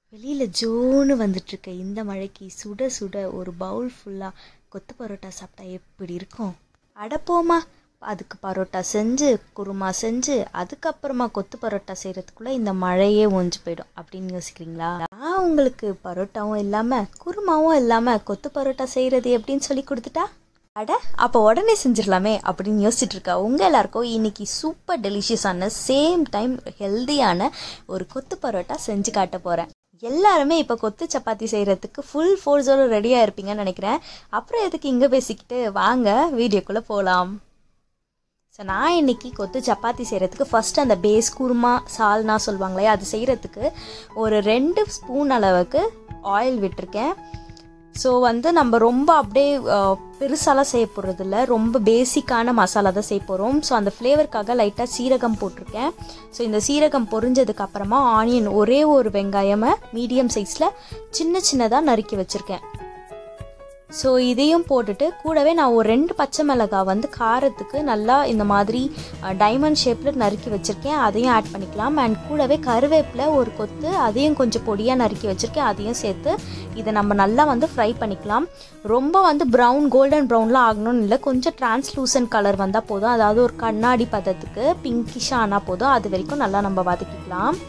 வெளியில் ஜோன்னு வந்துட்டுருக்க இந்த மழைக்கு சுட சுட ஒரு பவுல் ஃபுல்லாக கொத்து பரோட்டா சாப்பிட்டா எப்படி இருக்கும் அடப்போமா அதுக்கு பரோட்டா செஞ்சு குருமா செஞ்சு அதுக்கப்புறமா கொத்து பரோட்டா செய்கிறதுக்குள்ளே இந்த மழையே ஒஞ்சு போயிடும் அப்படின்னு யோசிக்கிறீங்களா நான் உங்களுக்கு பரோட்டாவும் இல்லாமல் குருமாவும் இல்லாமல் கொத்து பரோட்டா செய்கிறது எப்படின்னு சொல்லி கொடுத்துட்டா அட அப்போ உடனே செஞ்சிடலாமே அப்படின்னு யோசிச்சுட்டு இருக்கா உங்கள் எல்லாருக்கும் இன்னைக்கு சூப்பர் டெலிஷியஸான சேம் டைம் ஹெல்தியான ஒரு கொத்து பரோட்டா செஞ்சு காட்ட போகிறேன் எல்லாருமே இப்போ கொத்து சப்பாத்தி செய்கிறதுக்கு ஃபுல் ஃபோர்ஸோடு ரெடியாக இருப்பீங்கன்னு நினைக்கிறேன் அப்புறம் எதுக்கு இங்கே பேசிக்கிட்டு வாங்க வீடியோக்குள்ளே போகலாம் ஸோ நான் இன்னைக்கு கொத்து சப்பாத்தி செய்கிறதுக்கு ஃபஸ்ட்டு அந்த பேஸ் குருமா சால்னா சொல்லுவாங்களே அது செய்கிறதுக்கு ஒரு ரெண்டு ஸ்பூன் அளவுக்கு ஆயில் விட்டிருக்கேன் ஸோ வந்து நம்ம ரொம்ப அப்படியே பெருசாலாம் செய்ய போகிறது இல்லை ரொம்ப பேசிக்கான மசாலா தான் செய்ய போகிறோம் ஸோ அந்த ஃப்ளேவருக்காக லைட்டாக சீரகம் போட்டிருக்கேன் ஸோ இந்த சீரகம் பொரிஞ்சதுக்கு அப்புறமா ஆனியன் ஒரே ஒரு வெங்காயமை மீடியம் சைஸில் சின்ன சின்னதாக நறுக்கி வச்சுருக்கேன் ஸோ இதையும் போட்டுட்டு கூடவே நான் ஒரு ரெண்டு பச்சை மிளகாய் வந்து காரத்துக்கு நல்லா இந்த மாதிரி டைமண்ட் ஷேப்பில் நறுக்கி வச்சுருக்கேன் அதையும் ஆட் பண்ணிக்கலாம் அண்ட் கூடவே கருவேப்பிலை ஒரு கொத்து அதையும் கொஞ்சம் பொடியாக நறுக்கி வச்சுருக்கேன் அதையும் சேர்த்து இதை நம்ம நல்லா வந்து ஃப்ரை பண்ணிக்கலாம் ரொம்ப வந்து ப்ரௌன் கோல்டன் ப்ரௌன்லாம் ஆகணும்னு இல்லை கொஞ்சம் டிரான்ஸ்லூசன்ட் கலர் வந்தால் போதும் அதாவது ஒரு கண்ணாடி பதத்துக்கு பிங்கிஷாக ஆனால் போதும் அது வரைக்கும் நல்லா நம்ம வதக்கிக்கலாம்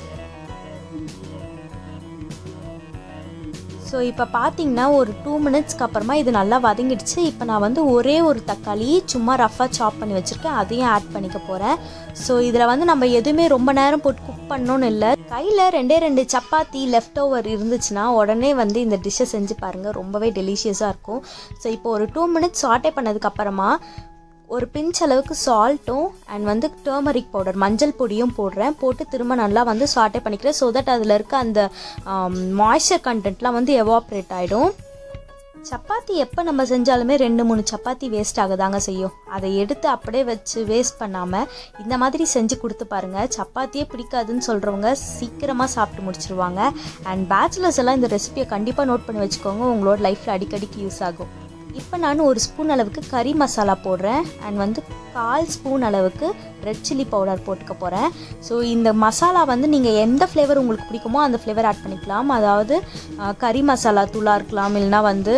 ஸோ இப்போ பார்த்தீங்கன்னா ஒரு டூ மினிட்ஸ்க்கு அப்புறமா இது நல்லா வதங்கிடுச்சு இப்போ நான் வந்து ஒரே ஒரு தக்காளி சும்மா ரஃபாக சாப் பண்ணி வச்சுருக்கேன் அதையும் ஆட் பண்ணிக்க போகிறேன் ஸோ இதில் வந்து நம்ம எதுவுமே ரொம்ப நேரம் போட்டு குக் பண்ணணும்னு இல்லை கையில் ரெண்டே ரெண்டு சப்பாத்தி லெஃப்ட் ஓவர் இருந்துச்சுன்னா உடனே வந்து இந்த டிஷ்ஷை செஞ்சு பாருங்கள் ரொம்பவே டெலிஷியஸாக இருக்கும் ஸோ இப்போ ஒரு டூ மினிட்ஸ் சாட்டே பண்ணதுக்கப்புறமா ஒரு பிஞ்ச் அளவுக்கு சால்ட்டும் அண்ட் வந்து டர்மரிக் பவுடர் மஞ்சள் பொடியும் போடுறேன் போட்டு திரும்ப நல்லா வந்து சாட்டே பண்ணிக்கிறேன் ஸோ தட் அதில் இருக்க அந்த மாய்ஸ்சர் கண்டென்ட்லாம் வந்து எவாப்ரேட் ஆகிடும் சப்பாத்தி எப்போ நம்ம செஞ்சாலுமே ரெண்டு மூணு சப்பாத்தி வேஸ்ட் ஆகுதாங்க செய்யும் அதை எடுத்து அப்படியே வச்சு வேஸ்ட் பண்ணாமல் இந்த மாதிரி செஞ்சு கொடுத்து பாருங்கள் சப்பாத்தியே பிடிக்காதுன்னு சொல்கிறவங்க சீக்கிரமாக சாப்பிட்டு முடிச்சிருவாங்க அண்ட் பேச்சுலர்ஸ் எல்லாம் இந்த ரெசிபியை கண்டிப்பாக நோட் பண்ணி வச்சுக்கோங்க உங்களோட லைஃப்பில் அடிக்கடிக்கு யூஸ் ஆகும் இப்போ நான் ஒரு ஸ்பூன் அளவுக்கு கறி மசாலா போடுறேன் அண்ட் வந்து கால் ஸ்பூன் அளவுக்கு ரெட் சில்லி பவுடர் போட்டுக்க போகிறேன் ஸோ இந்த மசாலா வந்து நீங்கள் எந்த ஃப்ளேவர் உங்களுக்கு பிடிக்குமோ அந்த ஃப்ளேவர் ஆட் பண்ணிக்கலாம் அதாவது கறி மசாலா தூளாக இருக்கலாம் இல்லைனா வந்து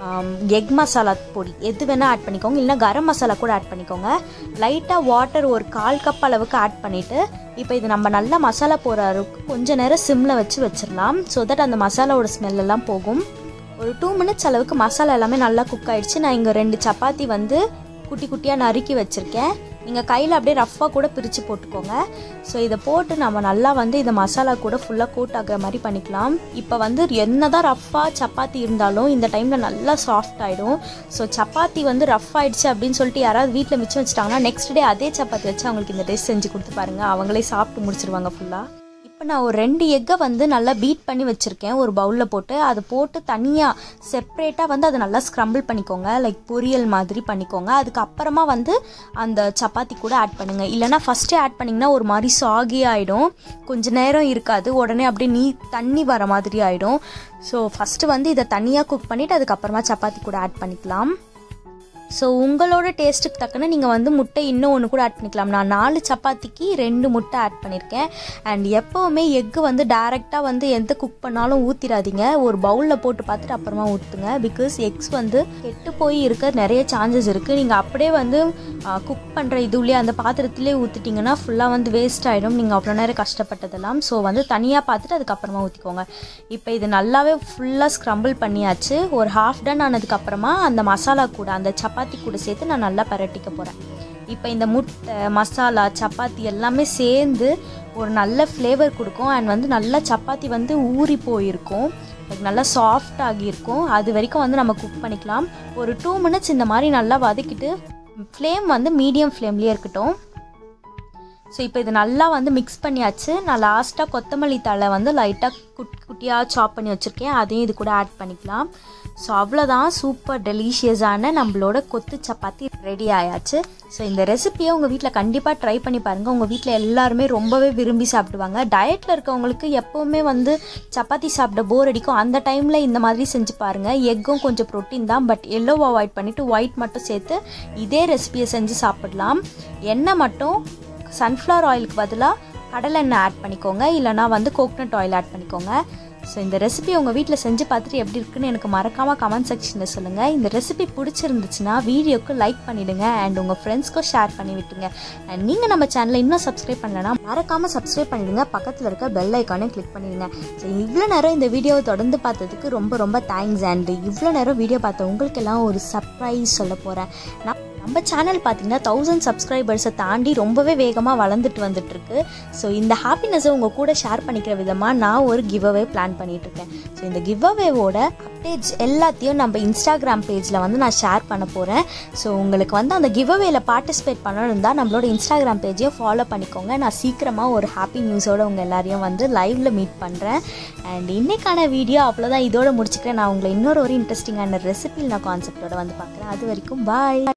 எக் மசாலா பொடி எது வேணால் ஆட் பண்ணிக்கோங்க இல்லைனா கரம் மசாலா கூட ஆட் பண்ணிக்கோங்க லைட்டாக வாட்டர் ஒரு கால் கப் அளவுக்கு ஆட் பண்ணிவிட்டு இப்போ இது நம்ம நல்லா மசாலா போகிற அளவுக்கு கொஞ்சம் நேரம் சிம்மில் வச்சு வச்சிடலாம் ஸோ தட் அந்த மசாலாவோட ஸ்மெல்லாம் போகும் ஒரு டூ மினிட்ஸ் அளவுக்கு மசாலா எல்லாமே நல்லா குக் ஆகிடுச்சு நான் இங்கே ரெண்டு சப்பாத்தி வந்து குட்டி குட்டியாக நறுக்கி வச்சுருக்கேன் நீங்கள் கையில் அப்படியே ரஃப்பாக கூட பிரித்து போட்டுக்கோங்க ஸோ இதை போட்டு நம்ம நல்லா வந்து இந்த மசாலா கூட ஃபுல்லாக கோட் ஆகிற மாதிரி பண்ணிக்கலாம் இப்போ வந்து என்ன தான் ரஃப்பாக சப்பாத்தி இருந்தாலும் இந்த டைமில் நல்லா சாஃப்ட் ஆகிடும் ஸோ சப்பாத்தி வந்து ரஃப் ஆகிடுச்சு அப்படின்னு சொல்லிட்டு யாராவது வீட்டில் மிச்சம் வச்சுட்டாங்கன்னா நெக்ஸ்ட் டே அதே சப்பாத்தி வச்சு அவங்களுக்கு இந்த டிஷ் செஞ்சு கொடுத்து பாருங்கள் அவங்களே சாப்பிட்டு முடிச்சிருவாங்க ஃபுல்லாக இப்போ நான் ஒரு ரெண்டு எக்கை வந்து நல்லா பீட் பண்ணி வச்சுருக்கேன் ஒரு பவுலில் போட்டு அதை போட்டு தனியாக செப்ரேட்டாக வந்து அதை நல்லா ஸ்க்ரம்பிள் பண்ணிக்கோங்க லைக் பொரியல் மாதிரி பண்ணிக்கோங்க அதுக்கப்புறமா வந்து அந்த சப்பாத்தி கூட ஆட் பண்ணுங்கள் இல்லைனா ஃபஸ்ட்டே ஆட் பண்ணிங்கன்னா ஒரு மாதிரி சாகி ஆகிடும் கொஞ்சம் நேரம் இருக்காது உடனே அப்படியே நீ தண்ணி வர மாதிரி ஆகிடும் ஸோ ஃபஸ்ட்டு வந்து இதை தனியாக குக் பண்ணிவிட்டு அதுக்கப்புறமா சப்பாத்தி கூட ஆட் பண்ணிக்கலாம் ஸோ உங்களோட டேஸ்ட்டுக்கு தக்கன நீங்கள் வந்து முட்டை இன்னும் ஒன்று கூட ஆட் பண்ணிக்கலாம் நான் நாலு சப்பாத்திக்கு ரெண்டு முட்டை ஆட் பண்ணியிருக்கேன் அண்ட் எப்போவுமே எக்கு வந்து டேரெக்டாக வந்து எந்த குக் பண்ணாலும் ஊற்றிடாதீங்க ஒரு பவுலில் போட்டு பார்த்துட்டு அப்புறமா ஊற்றுங்க பிகாஸ் எக்ஸ் வந்து கெட்டு போய் இருக்க நிறைய சான்சஸ் இருக்குது நீங்கள் அப்படியே வந்து குக் பண்ணுற இதுலேயே அந்த பாத்திரத்திலே ஊற்றிட்டிங்கன்னா ஃபுல்லாக வந்து வேஸ்ட் ஆகிடும் நீங்கள் அவ்வளோ நேரம் கஷ்டப்பட்டதெல்லாம் ஸோ வந்து தனியாக பார்த்துட்டு அதுக்கப்புறமா ஊற்றிக்கோங்க இப்போ இது நல்லாவே ஃபுல்லாக ஸ்க்ரம்பிள் பண்ணியாச்சு ஒரு ஹாஃப் டன் ஆனதுக்கப்புறமா அந்த மசாலா கூட அந்த சப்பாத்தி சப்பாத்தி கூட சேர்த்து நான் நல்லா பரட்டிக்க போகிறேன் இப்போ இந்த முட்டை மசாலா சப்பாத்தி எல்லாமே சேர்ந்து ஒரு நல்ல ஃப்ளேவர் கொடுக்கும் அண்ட் வந்து நல்லா சப்பாத்தி வந்து ஊறி போயிருக்கும் நல்லா சாஃப்ட் ஆகியிருக்கும் அது வரைக்கும் வந்து நம்ம குக் பண்ணிக்கலாம் ஒரு டூ மினிட்ஸ் இந்த மாதிரி நல்லா வதக்கிட்டு ஃப்ளேம் வந்து மீடியம் ஃப்ளேம்லேயே இருக்கட்டும் ஸோ இப்போ இது நல்லா வந்து மிக்ஸ் பண்ணியாச்சு நான் லாஸ்ட்டாக கொத்தமல்லி தழை வந்து லைட்டாக குட் குட்டியாக சாப் பண்ணி வச்சுருக்கேன் அதையும் இது கூட ஆட் பண்ணிக்கலாம் ஸோ அவ்வளோதான் சூப்பர் டெலிஷியஸான நம்மளோட கொத்து சப்பாத்தி ரெடி ஆயாச்சு ஸோ இந்த ரெசிப்பியை உங்கள் வீட்டில் கண்டிப்பாக ட்ரை பண்ணி பாருங்கள் உங்கள் வீட்டில் எல்லாருமே ரொம்பவே விரும்பி சாப்பிடுவாங்க டயட்டில் இருக்கவங்களுக்கு எப்போவுமே வந்து சப்பாத்தி சாப்பிட போர் அடிக்கும் அந்த டைமில் இந்த மாதிரி செஞ்சு பாருங்கள் எக்கும் கொஞ்சம் ப்ரோட்டீன் தான் பட் எல்லோ அவாய்ட் பண்ணிவிட்டு ஒயிட் மட்டும் சேர்த்து இதே ரெசிபியை செஞ்சு சாப்பிடலாம் எண்ணெய் மட்டும் சன்ஃப்ளவர் ஆயிலுக்கு பதிலாக கடலெண்ணெய் ஆட் பண்ணிக்கோங்க இல்லைனா வந்து கோக்னட் ஆயில் ஆட் பண்ணிக்கோங்க ஸோ இந்த ரெசிபி உங்கள் வீட்டில் செஞ்சு பார்த்துட்டு எப்படி இருக்குன்னு எனக்கு மறக்காமல் கமெண்ட் செக்ஷனில் சொல்லுங்கள் இந்த ரெசிபி பிடிச்சிருந்துச்சுன்னா வீடியோக்கு லைக் பண்ணிவிடுங்க அண்ட் உங்கள் ஃப்ரெண்ட்ஸ்க்கும் ஷேர் பண்ணி விட்டுருங்க அண்ட் நீங்கள் நம்ம சேனலை இன்னும் சப்ஸ்கிரைப் பண்ணலன்னா மறக்காமல் சப்ஸ்கிரைப் பண்ணிடுங்க பக்கத்தில் இருக்க பெல் ஐக்கானையும் கிளிக் பண்ணிடுங்க ஸோ இவ்வளோ நேரம் இந்த வீடியோவை தொடர்ந்து பார்த்ததுக்கு ரொம்ப ரொம்ப தேங்க்ஸ் அண்ட் இவ்வளோ நேரம் வீடியோ பார்த்த உங்களுக்கெல்லாம் ஒரு சர்ப்ரைஸ் சொல்ல போகிறேன் நான் நம்ம சேனல் பார்த்தீங்கன்னா தௌசண்ட் சப்ஸ்கிரைபர்ஸை தாண்டி ரொம்பவே வேகமாக வளர்ந்துட்டு வந்துட்டுருக்கு ஸோ இந்த ஹாப்பினஸை உங்கள் கூட ஷேர் பண்ணிக்கிற விதமாக நான் ஒரு கிவ் அவே பிளான் பண்ணிகிட்ருக்கேன் ஸோ இந்த கிவ் அவேவோட அப்டேட்ஸ் எல்லாத்தையும் நம்ம இன்ஸ்டாகிராம் பேஜில் வந்து நான் ஷேர் பண்ண போகிறேன் ஸோ உங்களுக்கு வந்து அந்த கிவ் அவேல பார்ட்டிசிபேட் பண்ணணும் தான் நம்மளோட இன்ஸ்டாகிராம் பேஜையும் ஃபாலோ பண்ணிக்கோங்க நான் சீக்கிரமாக ஒரு ஹாப்பி நியூஸோட உங்கள் எல்லாரையும் வந்து லைவில் மீட் பண்ணுறேன் அண்ட் இன்னைக்கான வீடியோ அவ்வளோதான் இதோட முடிச்சுக்கிறேன் நான் உங்களை இன்னொரு ஒரு இன்ட்ரெஸ்டிங்கான ரெசிபியில் நான் கான்செப்டோட வந்து பார்க்குறேன் அது வரைக்கும் பாய்